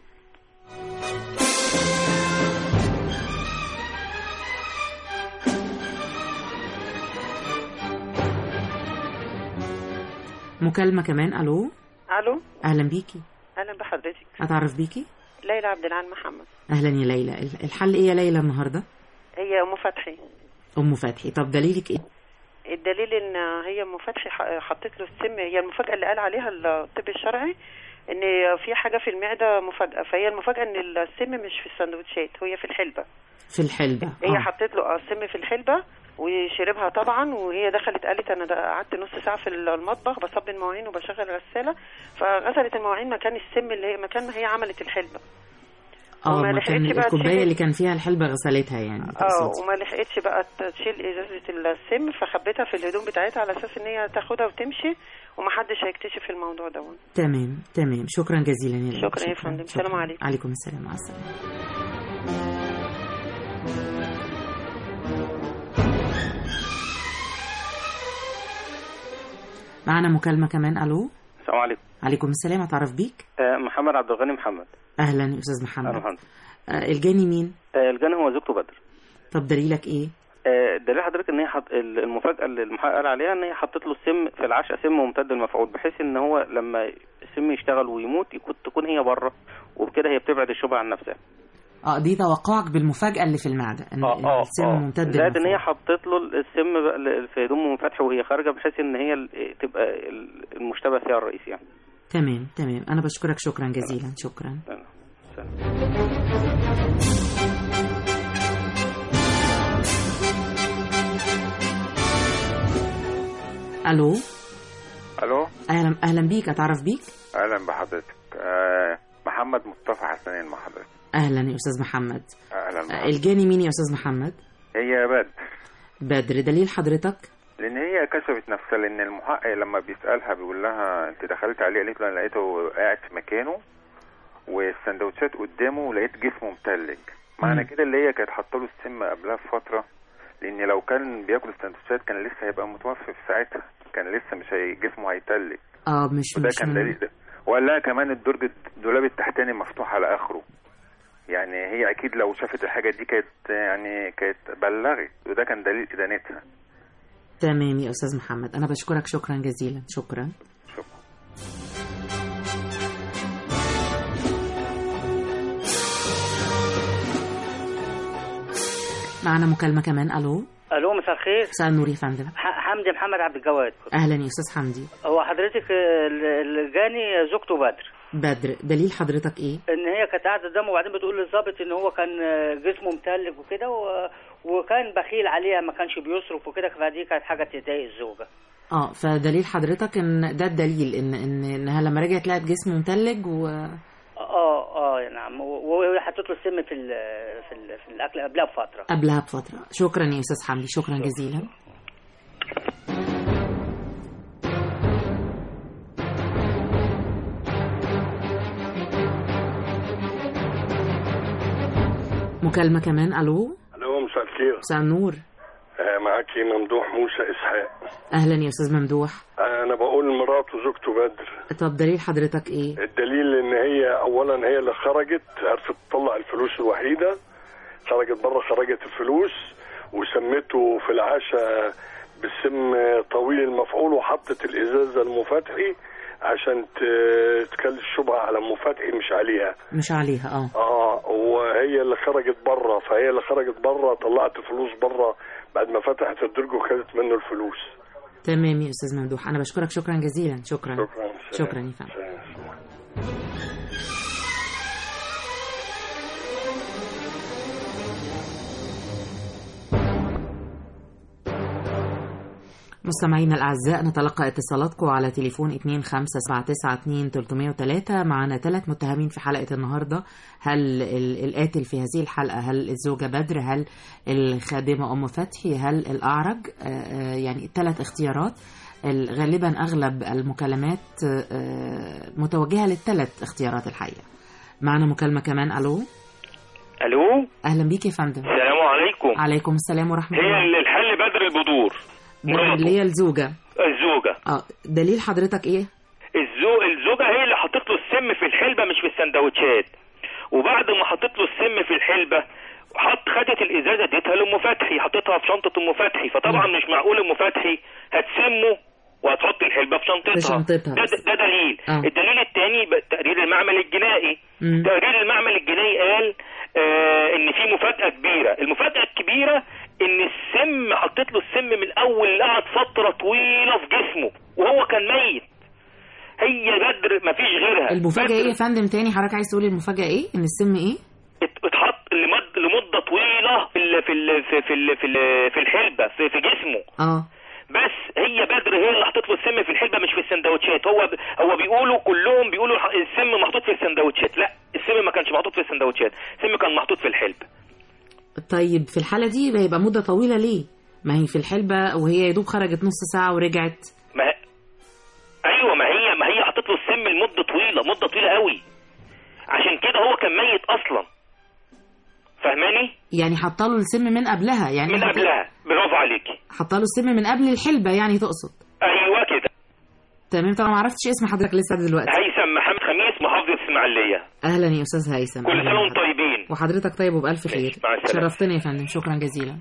مكالمة كمان ألو الو أهلا بيكي اهلا بحضرتك أتعرف بيكي ليلى عبد العال محمد أهلا يا ليلى ال- الحل إيه يا ليلى النهاردة هي ام فتحي أم فتحي طب دليلك إيه الدليل ان هي ام فتحي ح- حطت له السم هي المفاجاه اللي قال عليها الطب الشرعي ان في حاجه في المعده مفاجاه فهي المفاجاه ان السم مش في السندوتشات هي في الحلبه في الحلبة هي آه. حطت له اه السم في الحلبه وشربها طبعا وهي دخلت قالت انا ده قعدت نص ساعه في المطبخ بصب المواعين وبشغل غساله فغسلت المواعين مكان السم اللي هي مكان ما هي عملت الحلبه اه وما ما كان لحقتش بقى الكوباية تشيل- اللي كان فيها الحلبة غسلتها يعني اه تقصدي. وما لحقتش بقى تشيل ازازه السم فخبيتها في الهدوم بتاعتها على اساس ان هي تاخدها وتمشي ومحدش هيكتشف الموضوع ده تمام تمام شكرا جزيلا يا ليلى شكرا يا فندم. شكراً. سلام عليكم. عليكم السلام مع السلامة معنا مكالمة كمان ألو السلام عليكم عليكم السلام أتعرف بيك آه، محمد عبد الغني محمد أهلا يا أستاذ اهلا محمد فندم آه، الجاني مين آه، الجاني هو زوجته بدر طب دليلك إيه آه، دليل حضرتك ان هي حط المفاجاه اللي المحقق قال عليها ان هي حطت له السم في العشاء سم ممتد المفعول بحيث ان هو لما السم يشتغل ويموت يكون تكون هي بره وبكده هي بتبعد الشبهه عن نفسها اه دي توقعك بالمفاجأة اللي في المعدة ان اه اه السم آه. ممتد زائد ان المفعول. هي حطت له السم بقى ل- في هدومه من فتح وهي خارجه بحيث ان هي ال- تبقى ال- المشتبه فيها الرئيسي يعني تمام تمام أنا بشكرك شكرا جزيلا شكرا ألو الو أهلا أهلا بيك أتعرف بيك اهلا بحضرتك آه محمد مصطفى حسنين مع حضرتك أهلا يا أستاذ محمد اهلا آه، بحضرتك الجاني مين يا أستاذ محمد هي بدر بدر دليل حضرتك لان هي كشفت نفسها لان المحقق لما بيسالها بيقول لها انت دخلت عليه قالت له انا لقيته قاعد في مكانه والسندوتشات قدامه ولقيت جسمه متلج معنى كده اللي هي كانت حاطه له السم قبلها بفتره لان لو كان بياكل السندوتشات كان لسه هيبقى متوفي في ساعتها كان لسه مش هي جسمه هيتلج اه مش وده مش كان دليل ده وقال لها كمان الدرج الدولاب التحتاني مفتوح على اخره يعني هي اكيد لو شافت الحاجه دي كانت يعني كانت بلغت وده كان دليل ادانتها تمام يا استاذ محمد انا بشكرك شكرا جزيلا شكرا معنا مكالمة كمان ألو الو مساء الخير مساء النور يا فندم ح- حمدي محمد عبد الجواد أهلا يا أستاذ حمدي هو حضرتك ال- الجاني زوجته بدر بدر دليل حضرتك إيه؟ ان هي كانت قاعده قدامه وبعدين بتقول للظابط ان هو كان جسمه متلج وكده و... وكان بخيل عليها ما كانش بيصرف وكده فدي كانت حاجه تضايق الزوجه اه فدليل حضرتك ان ده الدليل ان ان انها لما رجعت لقت جسمه متلج و اه اه نعم و- وهي حطت له السم في ال... في ال... في الاكل قبلها بفتره قبلها بفترة شكرا يا أستاذ حمدي شكرا جزيلا مكالمة كمان ألو الو مساء الخير مساء النور آه، معاكي ممدوح موسى اسحاق أهلا يا أستاذ ممدوح آه، انا بقول مراته زوجته بدر طب دليل حضرتك إيه؟ الدليل ان هي اولا هي اللي خرجت عرفت تطلع الفلوس الوحيده خرجت بره خرجت الفلوس وسمته في العشاء بسم طويل المفعول وحطت الازازه المفتحي عشان ت- تكل الشبهه على ام فتحي مش عليها مش عليها اه اه وهي اللي خرجت بره فهي اللي خرجت بره طلعت فلوس بره بعد ما فتحت الدرج وخدت منه الفلوس تمام يا أستاذ ممدوح أنا بشكرك شكرا جزيلا شكرا شكرا شكرا يا فندم مستمعينا الأعزاء نتلقى اتصالاتكم على تليفون 25792303 معنا ثلاث متهمين في حلقة النهاردة هل ال- القاتل في هذه الحلقة هل الزوجة بدر هل الخادمة أم فتحي هل الأعرج آه، آه، يعني ثلاث اختيارات ال- غالبا أغلب المكالمات آه، متوجهة للثلاث اختيارات الحقيقة معنا مكالمة كمان ألو الو أهلا بيك يا فندم السلام عليكم عليكم السلام ورحمة هي الله الحل بدر البدور بدر اللي هي الزوجة الزوجه اه دليل حضرتك ايه؟ الزو... الزوجه هي اللي حطت له السم في الحلبه مش في السندوتشات وبعد ما حطت له السم في الحلبه حط خدت الازازه اديتها لام فتحي حطيتها في شنطه ام فتحي فطبعا مش معقول ام فتحي هتسمه وهتحط الحلبه في شنطتها في شنطتها. ده, ده دليل آه. الدليل الثاني تقرير المعمل الجنائي مم. تقرير المعمل الجنائي قال آه ان في مفاجاه كبيره المفاجاه الكبيره ان السم حطيت له السم من اول قعد فتره طويله في جسمه وهو كان ميت هي بدر مفيش غيرها المفاجأة ايه يا فندم تاني حضرتك عايز تقول المفاجأة ايه؟ ان السم ايه؟ اتحط لمد لمده طويله في ال في ال في في ال في, ال في الحلبه في, في جسمه اه بس هي بدر هي اللي حطت له السم في الحلبه مش في السندوتشات هو ب... هو بيقولوا كلهم بيقولوا الح- السم محطوط في السندوتشات لا السم ما كانش محطوط في السندوتشات السم كان محطوط في الحلبه طيب في الحالة دي هيبقى مدة طويلة ليه؟ ما هي في الحلبة وهي يا دوب خرجت نص ساعة ورجعت ما هي... ايوه ما هي ما هي حطت له السم لمده طويله مده طويله قوي عشان كده هو كان ميت اصلا فاهماني يعني حطاله السم من قبلها يعني من حط- قبلها برافو عليكي حطاله السم من قبل الحلبة يعني تقصد ايوه كده تمام طبعا ما عرفتش اسم حضرتك لسه دلوقتي هيثم محمد خميس محافظه اسماعيليه اهلا يا استاذ هيثم كل أهلاً سنه وانتم بحضرتك. طيبين وحضرتك طيب وبألف خير مع السلامة. شرفتني يا فندم شكرا جزيلا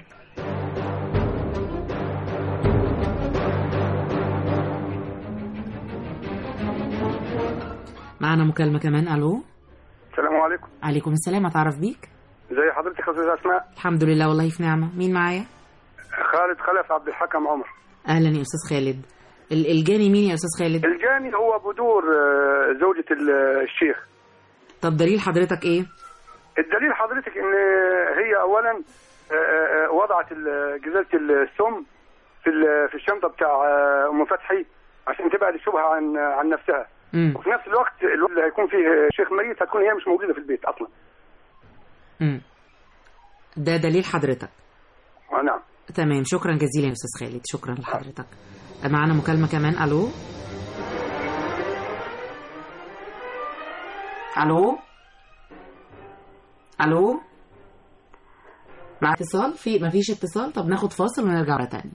معنا مكالمة كمان ألو السلام عليكم عليكم السلام أتعرف بيك زي حضرتك يا استاذ اسماء الحمد لله والله في نعمة مين معايا خالد خلف عبد الحكم عمر أهلا يا أستاذ خالد ال- الجاني مين يا أستاذ خالد الجاني هو بدور آه، زوجة ال- الشيخ طب دليل حضرتك إيه الدليل حضرتك ان هي اولا آه، آه، وضعت ال- جزازة السم في ال- في الشنطة بتاع آه، ام فتحي عشان تبعد الشبهة عن عن نفسها مم. وفي نفس الوقت الوقت اللي هيكون فيه شيخ ميت هتكون هي مش موجودة في البيت اصلا مم. ده دليل حضرتك نعم تمام شكرا جزيلا يا استاذ خالد شكرا لحضرتك معنا مكالمه كمان الو الو الو مع اتصال في ما فيش اتصال طب ناخد فاصل ونرجع مره تاني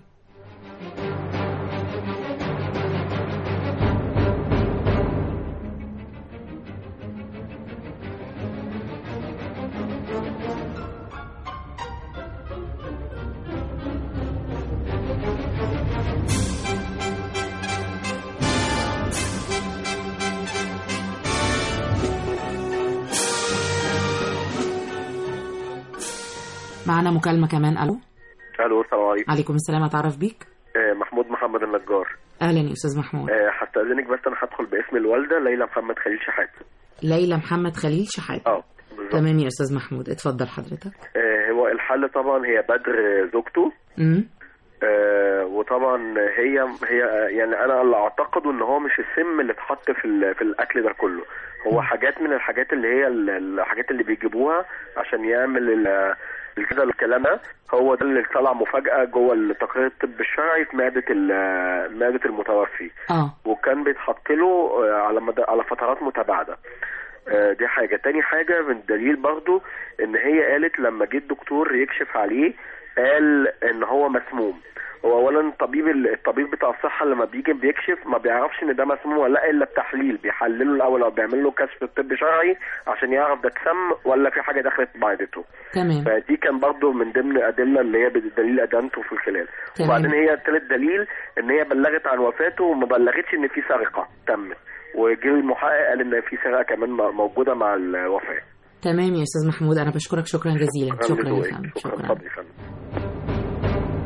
معنا مكالمه كمان الو الو السلام عليكم عليكم السلام اتعرف بيك آه، محمود محمد النجار اهلا يا استاذ محمود آه، هستأذنك بس انا هدخل باسم الوالده ليلى محمد خليل شحات ليلى محمد خليل شحات اه بالظبط تمام يا استاذ محمود اتفضل حضرتك آه، هو الحل طبعا هي بدر زوجته امم آه، وطبعا هي هي يعني انا اللي اعتقده ان هو مش السم اللي اتحط في ال- في الاكل ده كله هو حاجات من الحاجات اللي هي ال- الحاجات اللي بيجيبوها عشان يعمل ال- كده الكلام ده هو ده اللي طلع مفاجاه جوه التقرير الطب الشرعي في معده ال- معده المتوفي اه وكان بيتحط له آه، على مدى على فترات متباعده آه، دي حاجة تاني حاجة من الدليل برضو ان هي قالت لما جه الدكتور يكشف عليه قال ان هو مسموم هو اولا الطبيب الطبيب بتاع الصحه لما بيجي بيكشف ما بيعرفش ان ده مسموم ولا لا الا بتحليل بيحلله الاول او بيعمل له كشف طب شرعي عشان يعرف ده اتسم ولا في حاجه دخلت معدته تمام فدي كان برضو من ضمن ادله اللي هي بدليل ادانته في الخلال تمام. وبعدين هي تالت دليل ان هي بلغت عن وفاته وما بلغتش ان في سرقه تمت وجه المحقق قال ان في سرقه كمان م- موجوده مع الوفاه تمام يا استاذ محمود انا بشكرك شكرا جزيلا شكرا يا لذوقك. فندم شكرا شكرا اتفضل يا فندم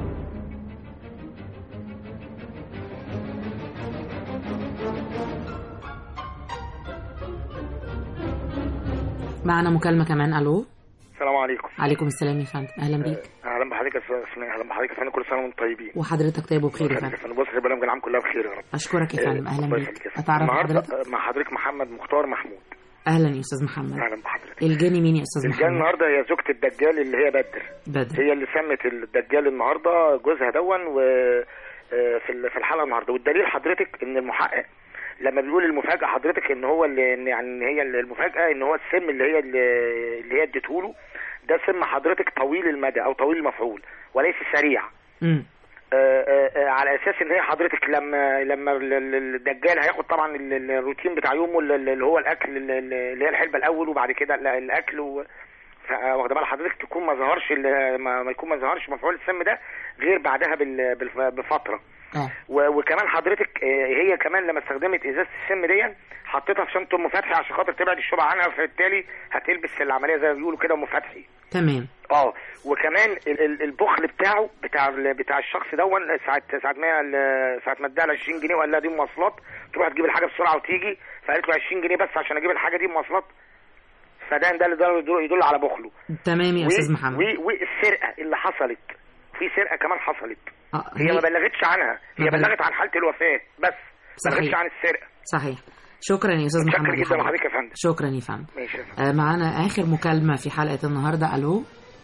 معنا مكالمه كمان الو السلام عليكم عليكم السلام يا فندم اهلا بيك اهلا بحضرتك يا استاذ اسماء اهلا بحضرتك يا فندم كل سنه وانتم طيبين وحضرتك طيب وبخير يا يخليك فندم يا فندم بص البرنامج العام كلها بخير يا رب اشكرك يا فندم اهلا الله بيك يخليك يا فندم. اتعرف النهارده حضرتك مع حضرتك محمد مختار محمود اهلا يا استاذ محمد اهلا بحضرتك الجاني مين يا استاذ الجان محمد النهارده هي زوجة الدجال اللي هي بدر بدر هي اللي سمت الدجال النهارده جوزها دون و آه، في ال- في الحلقه النهارده والدليل حضرتك ان المحقق لما بيقول المفاجاه حضرتك ان هو اللي إن يعني إن هي المفاجاه ان هو السم اللي هي اللي اللي هي اديته له ده سم حضرتك طويل المدى او طويل المفعول وليس سريع امم آه، آه، آه، على اساس ان هي حضرتك لما لما ال- ال- الدجال هياخد طبعا ال- ال- الروتين بتاع يومه ال- ال- اللي هو الاكل ال- ال- اللي هي الحلبه الاول وبعد كده ال- الاكل و... ف- واخده بال حضرتك تكون ما ظهرش ال- ما ما يكون ما ظهرش مفعول السم ده غير بعدها بال- بالف- بفتره اه و- وكمان حضرتك آه، هي كمان لما استخدمت ازازه السم دي حطيتها في شنطه ام فتحي عشان خاطر تبعد الشبهه عنها فبالتالي هتلبس العمليه زي ما بيقولوا كده ام فتحي تمام اه وكمان ال- ال- البخل بتاعه بتاع ال- بتاع الشخص دون ساعه ساعه ما هي ال- ساعه ما اداها ال 20 جنيه وقال لها دي مواصلات تروح تجيب الحاجه بسرعه وتيجي فقالت له 20 جنيه بس عشان اجيب الحاجه دي مواصلات فده ده اللي ده يدل- يدل على بخله تمام يا و- استاذ محمد و- والسرقه اللي حصلت في سرقه كمان حصلت آه، هي ما بلغتش عنها هي ما بلغ- بلغت عن حاله الوفاه بس ما صحيح. بلغتش عن السرقه صحيح شكرا يا استاذ متشكر محمد جدا لحضرتك. لحضرتك يا فندم شكرا يا فندم ماشي يا فندم آه، معانا اخر مكالمه في حلقه النهارده الو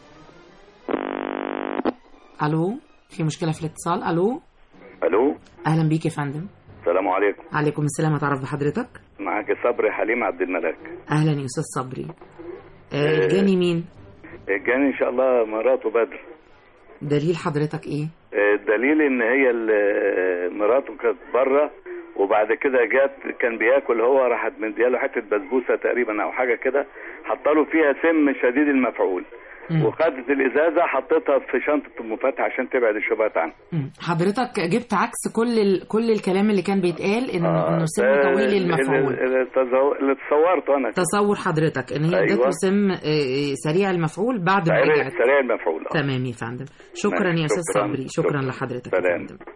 الو في مشكله في الاتصال الو الو اهلا بيك يا فندم السلام عليكم عليكم السلام اتعرف بحضرتك معاك صبري حليم عبد الملاك اهلا يا استاذ صبري آه، الجاني مين الجاني ان شاء الله مراته بدر دليل حضرتك ايه الدليل ان هي ال- مراته كانت بره وبعد كده جات كان بياكل هو راحت مدياله حته بسبوسه تقريبا او حاجه كده حطاله فيها سم شديد المفعول وخدت الازازه حطيتها في شنطه ام فتحي عشان تبعد الشبهات عنها مم. حضرتك جبت عكس كل ال... كل الكلام اللي كان بيتقال انه انه سم ده طويل ال- المفعول ال- التزو- اللي تصورته انا تصور حضرتك ان هي أيوة. ادته سم آه، آه، سريع المفعول بعد ما سريع رجعت سريع المفعول آه. تمام يا فندم شكرا ماشي، يا استاذ شكراً. صبري شكرا شكراً. لحضرتك يا سلام. فندم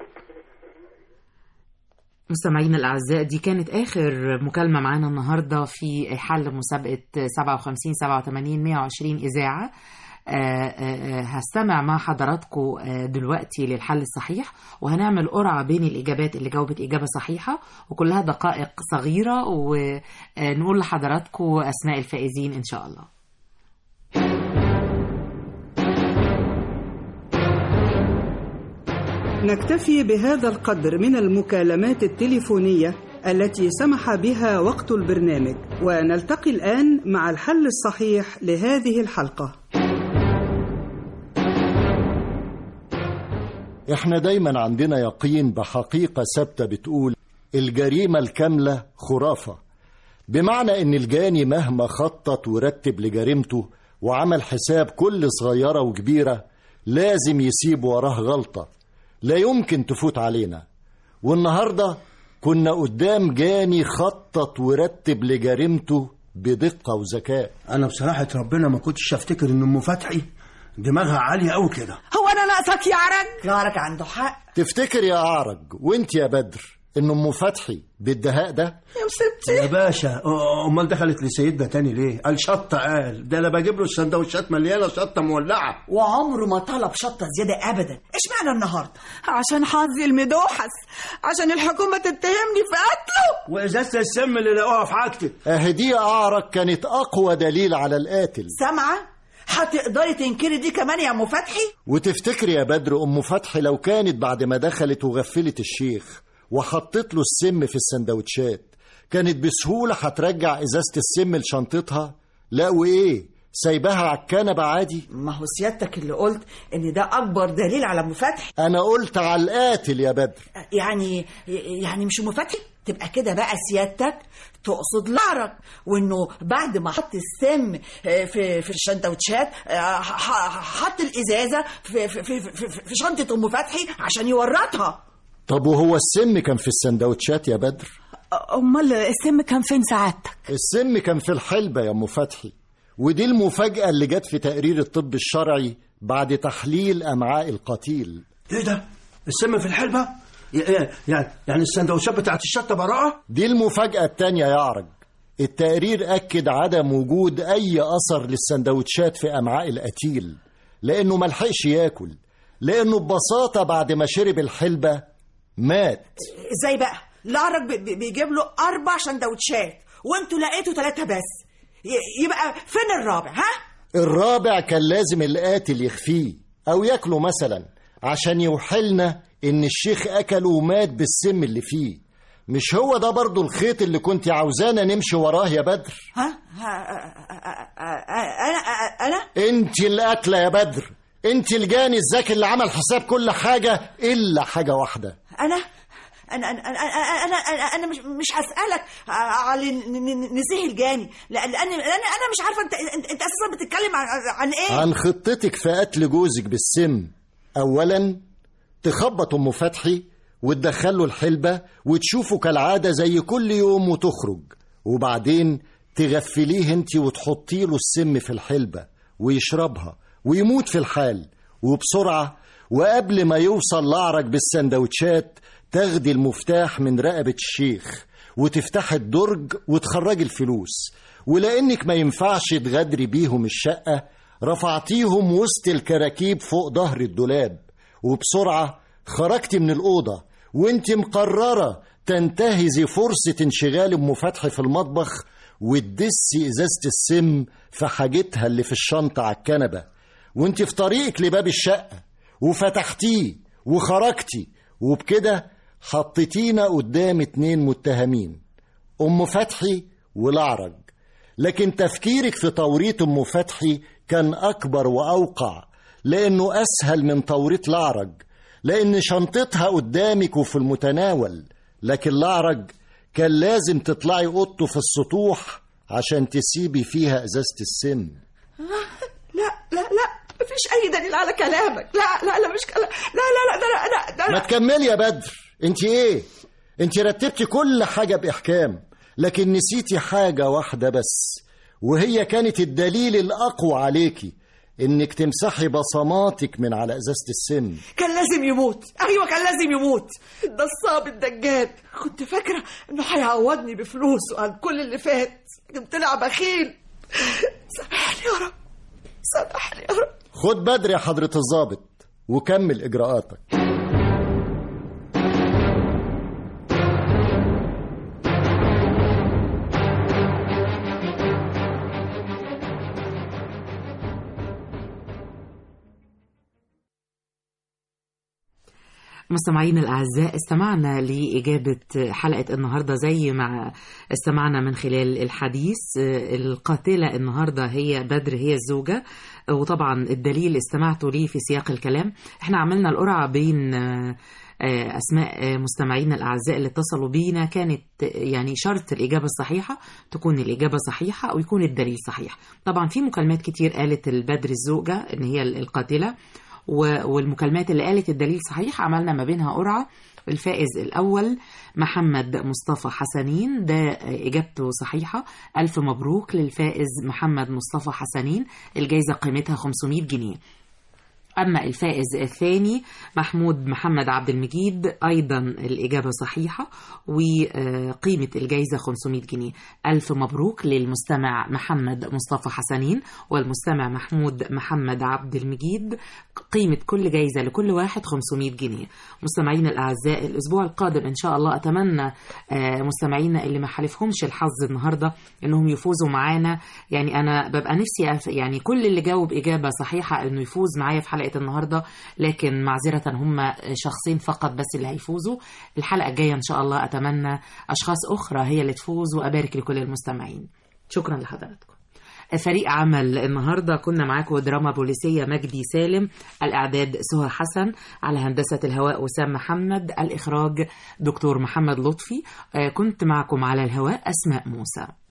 مستمعينا الأعزاء دي كانت آخر مكالمة معانا النهاردة في حل مسابقة 57 87 120 إذاعة آه، آه، آه، هستمع مع حضراتكم آه، دلوقتي للحل الصحيح وهنعمل قرعة بين الإجابات اللي جاوبت إجابة صحيحة وكلها دقائق صغيرة ونقول لحضراتكم أسماء الفائزين إن شاء الله ونكتفي بهذا القدر من المكالمات التليفونية التي سمح بها وقت البرنامج ونلتقي الآن مع الحل الصحيح لهذه الحلقة احنا دايما عندنا يقين بحقيقة ثابتة بتقول الجريمة الكاملة خرافة بمعنى ان الجاني مهما خطط ورتب لجريمته وعمل حساب كل صغيرة وكبيرة لازم يسيب وراه غلطة لا يمكن تفوت علينا والنهاردة كنا قدام جاني خطط ورتب لجريمته بدقة وذكاء انا بصراحه ربنا ما كنتش افتكر ان ام فتحي دماغها عاليه قوي كده هو انا ناقصك يا عرج جارك عنده حق تفتكر يا أعرج وانت يا بدر ان ام فتحي بالدهاء ده يا مصيبتي يا باشا أ- امال دخلت لسيدنا تاني ليه قال شطه قال ده انا بجيب له السندوتشات مليانه شطه مولعه وعمره ما طلب شطه زياده ابدا اشمعنى النهارده عشان حظي المدوحس عشان الحكومه تتهمني في قتله وازازه السم اللي لقوها في حاجتك اهي دي يا أعرج كانت أقوى دليل على القاتل سامعه هتقدري تنكري دي كمان يا ام فتحي وتفتكري يا بدر ام فتحي لو كانت بعد ما دخلت وغفلت الشيخ وحطت له السم في السندوتشات كانت بسهوله هترجع ازازه السم لشنطتها لا وايه سايباها على الكنبه عادي ما هو سيادتك اللي قلت ان ده اكبر دليل على ام فتحي انا قلت على القاتل يا بدر يعني يعني مش ام فتحي تبقى كده بقى سيادتك تقصد العرق وانه بعد ما حط السم آه، في في السندوتشات آه، ح- ح- حط الازازه في في في, في, في شنطه ام فتحي عشان يورطها طب وهو السم كان في السندوتشات يا بدر امال السم كان فين سعادتك السم كان في الحلبة يا ام فتحي ودي المفاجأة اللي جت في تقرير الطب الشرعي بعد تحليل أمعاء القتيل ايه ده السم في الحلبه ي- يعني يعني السندوتشات بتاعت الشطه براءه دي المفاجأة التانية يا أعرج التقرير أكد عدم وجود أي أثر للسندوتشات في أمعاء القتيل لأنه ملحقش ياكل لأنه ببساطة بعد ما شرب الحلبة مات ازاي بقى العرق بي- بي- بيجيب له اربع سندوتشات وانتوا لقيتوا ثلاثه بس ي- يبقى فين الرابع ها الرابع كان لازم القاتل يخفيه أو ياكله مثلا عشان يوحلنا إن الشيخ أكله ومات بالسم اللي فيه مش هو ده برضو الخيط اللي كنت عاوزانا نمشي وراه يا بدر ها ها- انا انا انت القاتلة يا بدر انت الجاني الذكي اللي عمل حساب كل حاجة إلا حاجة واحدة انا انا انا انا انا, أنا, أنا مش مش هسالك على ن- ن- نسيه الجاني لان لان انا انا مش عارفه انت انت, انت اساسا بتتكلم عن, عن ايه عن خطتك في قتل جوزك بالسم أولا تخبط أم فتحي وتدخله الحلبة وتشوفه كالعادة زي كل يوم وتخرج وبعدين تغفليه انت وتحطي له السم في الحلبة ويشربها ويموت في الحال وبسرعة وقبل ما يوصل لعرج بالسندوتشات تاخدي المفتاح من رقبة الشيخ وتفتحي الدرج وتخرجي الفلوس ولأنك ما ينفعش تغادري بيهم الشقة رفعتيهم وسط الكراكيب فوق ظهر الدولاب وبسرعة خرجتي من الأوضة وانت مقررة تنتهزي فرصة انشغال أم فتحي في المطبخ وتدسي إزازة السم في حاجتها اللي في الشنطة على الكنبة وانت في طريقك لباب الشقة وفتحتيه وخرجتي وبكده حطيتينا قدام اتنين متهمين أم فتحي والأعرج لكن تفكيرك في توريط أم فتحي كان أكبر وأوقع لأنه أسهل من توريط الأعرج لأن شنطتها قدامك وفي المتناول لكن الأعرج كان لازم تطلعي أوضته في السطوح عشان تسيبي فيها إزازة السم لا لا لا مفيش اي دليل على كلامك لا لا لا مش كلام لا لا لا ده انا ده ما انا تكملي يا بدر انت ايه انت رتبتي كل حاجة بإحكام لكن نسيتي حاجة واحدة بس وهي كانت الدليل الأقوى عليكي إنك تمسحي بصماتك من على إزازة السم كان لازم يموت ايوه كان لازم يموت ده الصاب الدجال كنت فاكره انه هيعوضني بفلوسه عن كل اللي فات لكن طلع بخيل سامحني يا رب سامحني يا رب خد بدري يا حضرة الضابط وكمل إجراءاتك مستمعينا الأعزاء استمعنا لإجابة حلقة النهاردة زي ما استمعنا من خلال الحديث القاتلة النهاردة هي بدر هي الزوجة وطبعا الدليل استمعتوا ليه في سياق الكلام احنا عملنا القرعة بين أسماء مستمعينا الأعزاء اللي اتصلوا بينا كانت يعني شرط الإجابة الصحيحة تكون الإجابة صحيحة ويكون الدليل صحيح طبعا في مكالمات كتير قالت البدر الزوجة إن هي القاتلة والمكالمات اللي قالت الدليل صحيح عملنا ما بينها قرعة الفائز الأول محمد مصطفى حسنين ده إجابته صحيحة ألف مبروك للفائز محمد مصطفى حسنين الجايزة قيمتها 500 جنيه أما الفائز الثاني محمود محمد عبد المجيد أيضا الإجابة صحيحة وقيمة الجائزة 500 جنيه ألف مبروك للمستمع محمد مصطفى حسنين والمستمع محمود محمد عبد المجيد قيمة كل جائزة لكل واحد 500 جنيه مستمعينا الأعزاء الأسبوع القادم إن شاء الله أتمنى مستمعينا اللي ما حالفهمش الحظ النهاردة إنهم يفوزوا معانا يعني أنا ببقى نفسي يعني كل اللي جاوب إجابة صحيحة إنه يفوز معايا في حلقة النهاردة لكن معذرة هم شخصين فقط بس اللي هيفوزوا الحلقة الجاية إن شاء الله أتمنى أشخاص أخرى هي اللي تفوز وأبارك لكل المستمعين شكرا لحضراتكم فريق عمل النهارده كنا معاكم دراما بوليسيه مجدي سالم الاعداد سهى حسن على هندسه الهواء وسام محمد الاخراج دكتور محمد لطفي كنت معكم على الهواء اسماء موسى